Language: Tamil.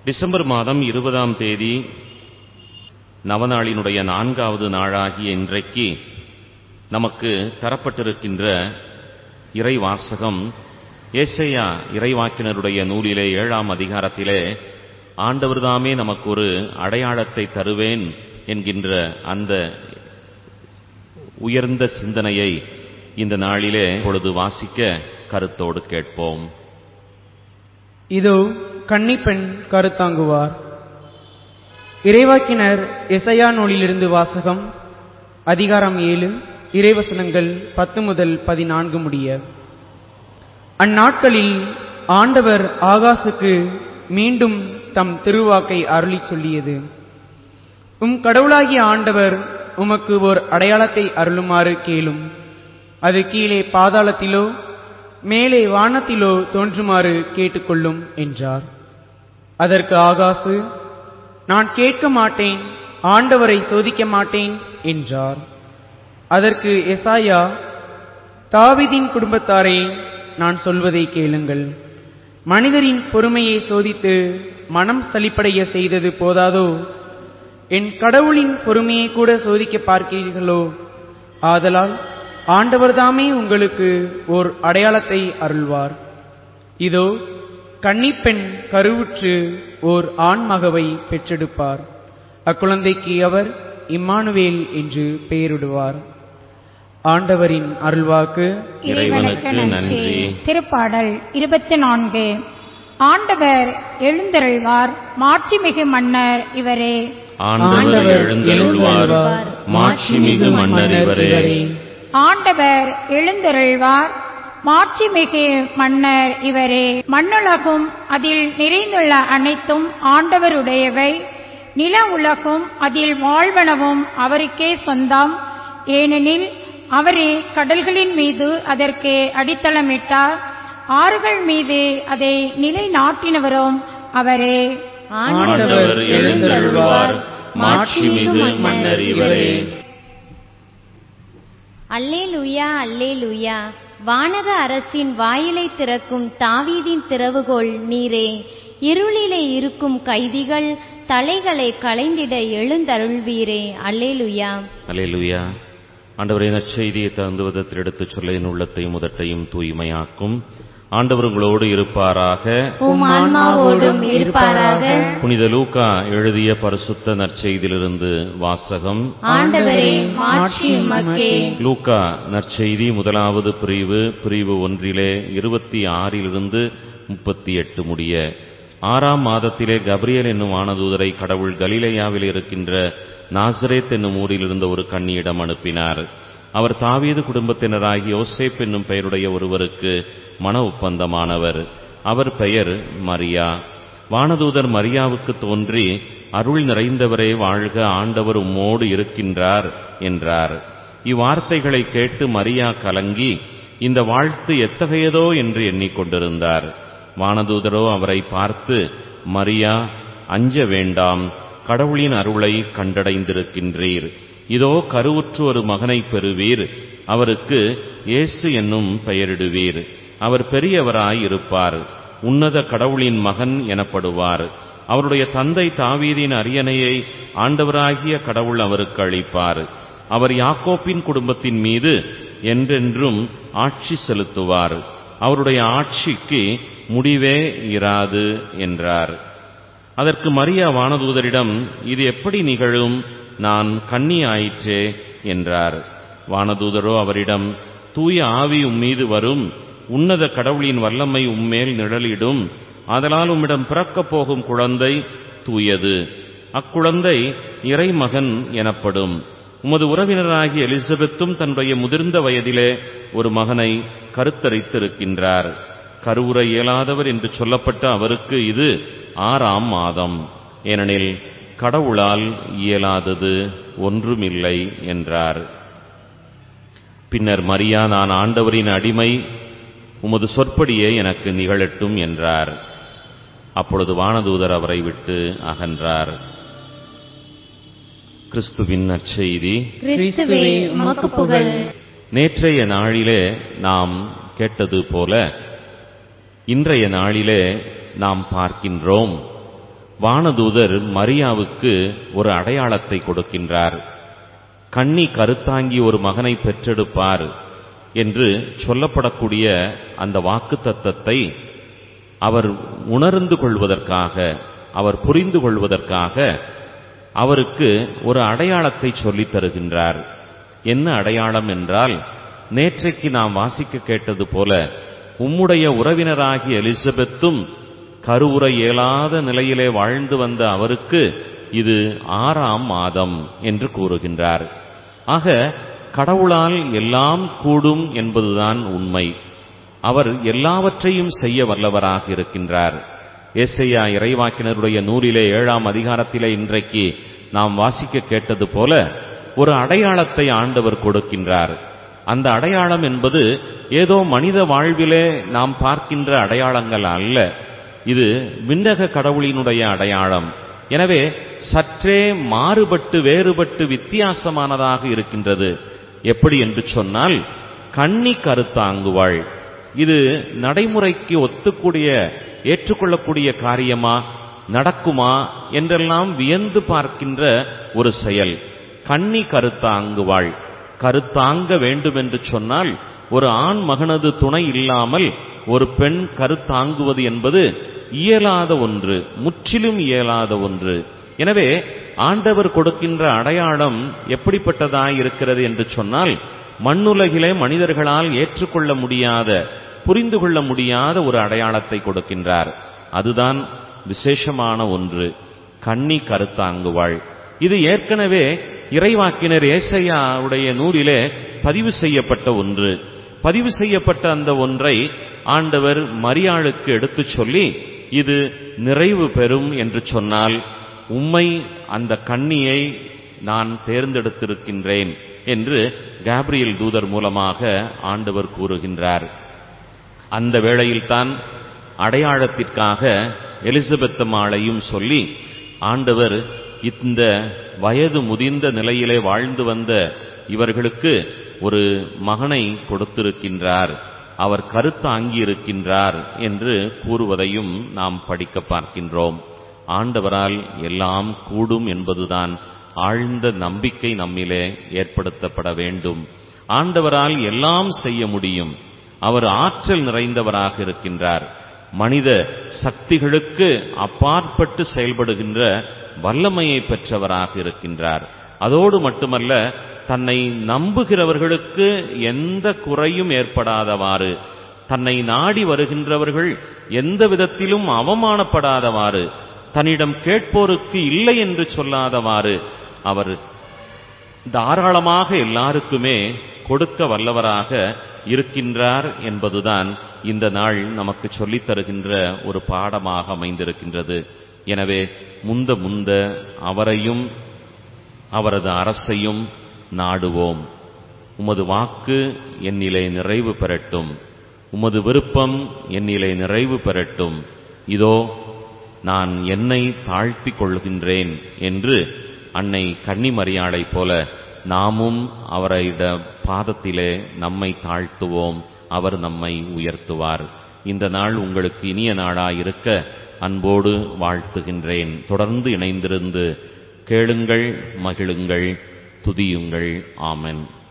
டிசம்பர் மாதம் இருபதாம் தேதி நவநாளினுடைய நான்காவது நாளாகிய இன்றைக்கு நமக்கு தரப்பட்டிருக்கின்ற இறை வாசகம் ஏசையா இறைவாக்கினருடைய நூலிலே ஏழாம் அதிகாரத்திலே ஆண்டவர்தாமே நமக்கு ஒரு அடையாளத்தை தருவேன் என்கின்ற அந்த உயர்ந்த சிந்தனையை இந்த நாளிலே பொழுது வாசிக்க கருத்தோடு கேட்போம் இதோ கன்னிப்பெண் கருத்தாங்குவார் இறைவாக்கினர் எசையா நூலிலிருந்து வாசகம் அதிகாரம் ஏழு இறைவசனங்கள் பத்து முதல் பதினான்கு முடிய அந்நாட்களில் ஆண்டவர் ஆகாசுக்கு மீண்டும் தம் திருவாக்கை அருளிச் சொல்லியது உம் கடவுளாகிய ஆண்டவர் உமக்கு ஓர் அடையாளத்தை அருளுமாறு கேளும் அது கீழே பாதாளத்திலோ மேலே வானத்திலோ தோன்றுமாறு கேட்டுக்கொள்ளும் என்றார் அதற்கு ஆகாசு நான் கேட்க மாட்டேன் ஆண்டவரை சோதிக்க மாட்டேன் என்றார் அதற்கு எசாயா தாவீதின் குடும்பத்தாரே நான் சொல்வதை கேளுங்கள் மனிதரின் பொறுமையை சோதித்து மனம் சலிப்படைய செய்தது போதாதோ என் கடவுளின் பொறுமையை கூட சோதிக்க பார்க்கிறீர்களோ ஆதலால் ஆண்டவர்தாமே உங்களுக்கு ஓர் அடையாளத்தை அருள்வார் இதோ கன்னிப்பெண் கருவுற்று ஓர் ஆண்மகவை பெற்றெடுப்பார் அக்குழந்தைக்கு அவர் இம்மானுவேல் என்று பெயரிடுவார் ஆண்டவரின் அருள்வாக்கு இறைவனுக்கு நன்றி திருப்பாடல் இருபத்தி நான்கு ஆண்டவர் எழுந்தருள்வார் மாட்சிமிகு மன்னர் இவரே ஆண்டவர் எழுந்தருள்வார் மாட்சிமிகு மன்னர் இவரே ஆண்டவர் எழுந்தருள்வார் மாட்சிமிகு மன்னர் இவரே மண்ணுலகும் அதில் நிறைந்துள்ள அனைத்தும் ஆண்டவருடையவை நில உலகும் அதில் வாழ்வனவும் அவருக்கே சொந்தம் ஏனெனில் அவரே கடல்களின் மீது அதற்கு அடித்தளமிட்டார் ஆறுகள் மீது அதை நிலைநாட்டினவரும் அவரே ஆண்டவர் எழுந்தருள்வார் மாட்சிமிகு மன்னர் இவரே அல்லேலூயா அல்லேலூயா வானக அரசின் வாயிலை திறக்கும் தாவீதின் திறவுகோல் நீரே இருளிலே இருக்கும் கைதிகள் தலைகளை களைந்திட எழுந்தருள்வீரே அல்லேலூயா அல்லேலூயா ஆண்டவரே நற்செய்தியை தந்து விதத்தில் எடுத்துச் சொல்ல என் உள்ளத்தையும் முதட்டையும் தூய்மையாக்கும் ஆண்டவர் உங்களோடு இருப்பாராக உம் ஆன்மாவோடும் இருப்பாராக புனித லூக்கா எழுதிய பரிசுத்த நற்செய்தியிலிருந்து வாசகம் ஆண்டவரே மாட்சி உமக்கே லூக்கா நற்செய்தி முதலாவது பிரிவு பிரிவு ஒன்றிலே இருபத்தி ஆறிலிருந்து முப்பத்தி எட்டு முடிய ஆறாம் மாதத்திலே கப்ரியல் என்னும் வானதூதரை கடவுள் கலிலேயாவில் இருக்கின்ற நாசரேத் என்னும் ஊரில் இருந்த ஒரு கன்னியிடம் அனுப்பினார் அவர் தாவீது குடும்பத்தினராகி யோசேப் என்னும் பெயருடைய ஒருவருக்கு மன ஒப்பந்தமானவர் அவர் பெயர் மரியா வானதூதர் மரியாவுக்கு தோன்றி அருள் நிறைந்தவரே வாழ்க ஆண்டவர் உம்மோடு இருக்கின்றார் என்றார் இவ்வார்த்தைகளை கேட்டு மரியா கலங்கி இந்த வாழ்த்து எத்தகையதோ என்று எண்ணிக்கொண்டிருந்தார் வானதூதரோ அவரை பார்த்து மரியா அஞ்ச வேண்டாம் கடவுளின் அருளை கண்டடைந்திருக்கின்றீர் இதோ கருவுற்று ஒரு மகனை பெறுவீர் அவருக்கு இயேசு என்னும் பெயரிடுவீர் அவர் பெரியவராய் இருப்பார் உன்னத கடவுளின் மகன் எனப்படுவார் அவருடைய தந்தை தாவீதின் அரியணையை ஆண்டவராகிய கடவுள் அவருக்கு அளிப்பார் அவர் யாக்கோப்பின் குடும்பத்தின் மீது என்றென்றும் ஆட்சி செலுத்துவார் அவருடைய ஆட்சிக்கு முடிவே இராது என்றார் அதற்கு மரியா வானதூதரிடம் இது எப்படி நிகழும் நான் கன்னி ஆயிற்றே என்றார் வானதூதரோ அவரிடம் தூய ஆவி உம்மீது வரும் உன்னத கடவுளின் வல்லமை உம்மேல் நிழலிடும் ஆதலால் உம்மிடம் பிறக்கப் போகும் குழந்தை தூயது அக்குழந்தை இறைமகன் எனப்படும் உமது உறவினராகிய எலிசபெத்தும் தன்னுடைய முதிர்ந்த வயதிலே ஒரு மகனை கருத்தரித்திருக்கின்றார் கருவுற இயலாதவர் என்று சொல்லப்பட்ட அவருக்கு இது ஆறாம் மாதம் ஏனெனில் கடவுளால் இயலாதது ஒன்றுமில்லை என்றார் பின்னர் மரியா நான் ஆண்டவரின் அடிமை உமது சொற்படியே எனக்கு நிகழட்டும் என்றார் அப்பொழுது வானதூதர் அவரை விட்டு அகன்றார் கிறிஸ்துவின் நற்செய்தி கிறிஸ்துவே உமக்கு புகழ் நேற்றைய நாளிலே நாம் கேட்டது போல இன்றைய நாளிலே நாம் பார்க்கின்றோம் வானதூதர் மரியாவுக்கு ஒரு அடையாளத்தை கொடுக்கின்றார் கண்ணி கருத்தாங்கி ஒரு மகனை பெற்றெடுப்பார் என்று சொல்லப்படக்கூடிய அந்த வாக்குத்தத்தத்தை அவர் உணர்ந்து கொள்வதற்காக அவர் புரிந்து கொள்வதற்காக அவருக்கு ஒரு அடையாளத்தை சொல்லித் தருகின்றார் என்ன அடையாளம் என்றால் நேற்றைக்கு நாம் வாசிக்க கேட்டது போல உம்முடைய உறவினராகிய எலிசபெத்தும் கருவுற இயலாத நிலையிலே வாழ்ந்து வந்த அவருக்கு இது ஆறாம் மாதம் என்று கூறுகின்றார் ஆக கடவுளால் எல்லாம் கூடும் என்பதுதான் உண்மை அவர் எல்லாவற்றையும் செய்ய வல்லவராக இருக்கின்றார் ஏசையா இறைவாக்கினருடைய நூலிலே ஏழாம் அதிகாரத்திலே இன்றைக்கு நாம் வாசிக்க கேட்டது போல ஒரு அடையாளத்தை ஆண்டவர் கொடுக்கின்றார் அந்த அடையாளம் என்பது ஏதோ மனித வாழ்விலே நாம் பார்க்கின்ற அடையாளங்கள் அல்ல இது விண்ணக கடவுளினுடைய அடையாளம் எனவே சற்றே மாறுபட்டு வேறுபட்டு வித்தியாசமானதாக இருக்கின்றது எப்படி என்று சொன்னால் கண்ணி கருத்தாங்குவாள் இது நடைமுறைக்கு ஒத்துக்கூடிய ஏற்றுக்கொள்ளக்கூடிய காரியமா நடக்குமா என்றெல்லாம் வியந்து பார்க்கின்ற ஒரு செயல் கண்ணி கருத்தாங்குவாள் கருத்தாங்க வேண்டும் என்று சொன்னால் ஒரு ஆண் மகனது துணை இல்லாமல் ஒரு பெண் கருத்தாங்குவது என்பது இயலாத ஒன்று முற்றிலும் இயலாத ஒன்று எனவே ஆண்டவர் கொடுக்கின்ற அடையாளம் எப்படிப்பட்டதாய் இருக்கிறது என்று சொன்னால் மண்ணுலகிலே மனிதர்களால் ஏற்றுக்கொள்ள முடியாத புரிந்து கொள்ள முடியாத ஒரு அடையாளத்தை கொடுக்கின்றார் அதுதான் விசேஷமான ஒன்று கண்ணி கருத்தாங்குவாள் இது ஏற்கனவே இறைவாக்கினர் ஏசையாவுடைய நூலிலே பதிவு செய்யப்பட்ட ஒன்று பதிவு செய்யப்பட்ட அந்த ஒன்றை ஆண்டவர் மரியாளுக்கு எடுத்துச் சொல்லி இது நிறைவு பெறும் என்று சொன்னால் உம்மை அந்த கண்ணியை நான் தேர்ந்தெடுத்திருக்கின்றேன் என்று கேப்ரியல் தூதர் மூலமாக ஆண்டவர் கூறுகின்றார் அந்த வேளையில்தான் அடையாளத்திற்காக எலிசபெத் மாளையும் சொல்லி ஆண்டவர் இந்த வயது முதிர்ந்த நிலையிலே வாழ்ந்து வந்த இவர்களுக்கு ஒரு மகனை கொடுத்திருக்கின்றார் அவர் கருத்தாங்கி இருக்கின்றார் என்று கூறுவதையும் நாம் படிக்க பார்க்கின்றோம் ஆண்டவரால் எல்லாம் கூடும் என்பதுதான் ஆழ்ந்த நம்பிக்கை நம்மிலே ஏற்படுத்தப்பட வேண்டும் ஆண்டவரால் எல்லாம் செய்ய முடியும் அவர் ஆற்றல் நிறைந்தவராக இருக்கின்றார் மனித சக்திகளுக்கு அப்பாற்பட்டு செயல்படுகின்ற வல்லமையை பெற்றவராக இருக்கின்றார் அதோடு மட்டுமல்ல தன்னை நம்புகிறவர்களுக்கு எந்த குறையும் ஏற்படாதவாறு தன்னை நாடி வருகின்றவர்கள் எந்த விதத்திலும் அவமானப்படாதவாறு தன்னிடம் கேட்போருக்கு இல்லை என்று சொல்லாதவாறு அவர் தாராளமாக எல்லாருக்குமே கொடுக்க வல்லவராக இருக்கின்றார் என்பதுதான் இந்த நாள் நமக்கு சொல்லித் தருகின்ற ஒரு பாடமாக அமைந்திருக்கின்றது எனவே முந்த முந்த அவரையும் அவரது அரசையும் நாடுவோம் உமது வாக்கு என்னிலே நிறைவு பெறட்டும் உமது விருப்பம் என்னிலே நிறைவு பெறட்டும் இதோ நான் என்னை தாழ்த்திக் கொள்கின்றேன் என்று அன்னை கன்னிமரியாளைப் போல நாமும் அவரைட பாதத்திலே நம்மை தாழ்த்துவோம் அவர் நம்மை உயர்த்துவார் இந்த நாள் உங்களுக்கு இனிய நாளாயிருக்க அன்போடு வாழ்த்துகின்றேன் தொடர்ந்து இணைந்திருந்து கேளுங்கள் மகிழுங்கள் துதியுங்கள் ஆமென்